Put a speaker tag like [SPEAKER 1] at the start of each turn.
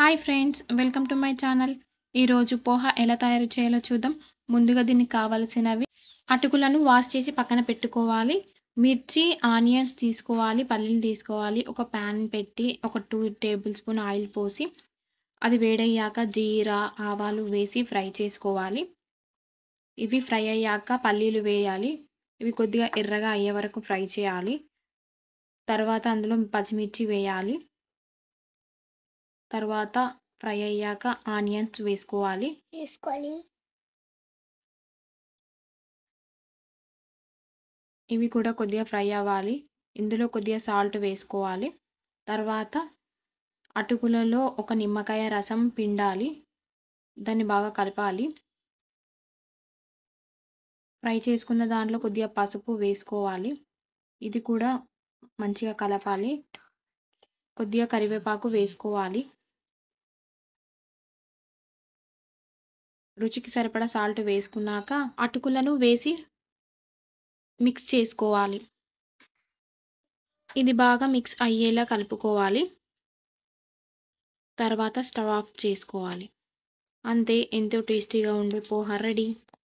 [SPEAKER 1] hi friends welcome to my channel ఈరోజు పోహా ఎలా తయారు చేయాలో చూద్దాం ముందుగా దీనికి కావాల్సినవి అటుకులను వాష్ చేసి పక్కన పెట్టుకోవాలి మిర్చి ఆనియన్స్ తీసుకోవాలి పల్లీలు తీసుకోవాలి ఒక ప్యాన్ పెట్టి ఒక టూ టేబుల్ స్పూన్ ఆయిల్ పోసి అది వేడయ్యాక జీరా ఆవాలు వేసి ఫ్రై చేసుకోవాలి ఇవి ఫ్రై అయ్యాక పల్లీలు వేయాలి ఇవి కొద్దిగా ఎర్రగా అయ్యే వరకు ఫ్రై చేయాలి తర్వాత అందులో పచ్చిమిర్చి వేయాలి తర్వాత ఫ్రై అయ్యాక ఆనియన్స్ వేసుకోవాలి
[SPEAKER 2] వేసుకోవాలి
[SPEAKER 1] ఇవి కూడా కొద్దిగా ఫ్రై అవ్వాలి ఇందులో కొద్దిగా సాల్ట్ వేసుకోవాలి తర్వాత అటుకులలో ఒక నిమ్మకాయ రసం పిండాలి దాన్ని బాగా కలపాలి ఫ్రై చేసుకున్న దాంట్లో కొద్దిగా పసుపు వేసుకోవాలి ఇది కూడా మంచిగా కలపాలి కొద్దిగా కరివేపాకు వేసుకోవాలి రుచికి సరిపడా సాల్ట్ వేసుకున్నాక అటుకులను వేసి మిక్స్ చేసుకోవాలి ఇది బాగా మిక్స్ అయ్యేలా కలుపుకోవాలి తర్వాత స్టవ్ ఆఫ్ చేసుకోవాలి అంతే ఎంతో టేస్టీగా ఉండే పోహా రెడీ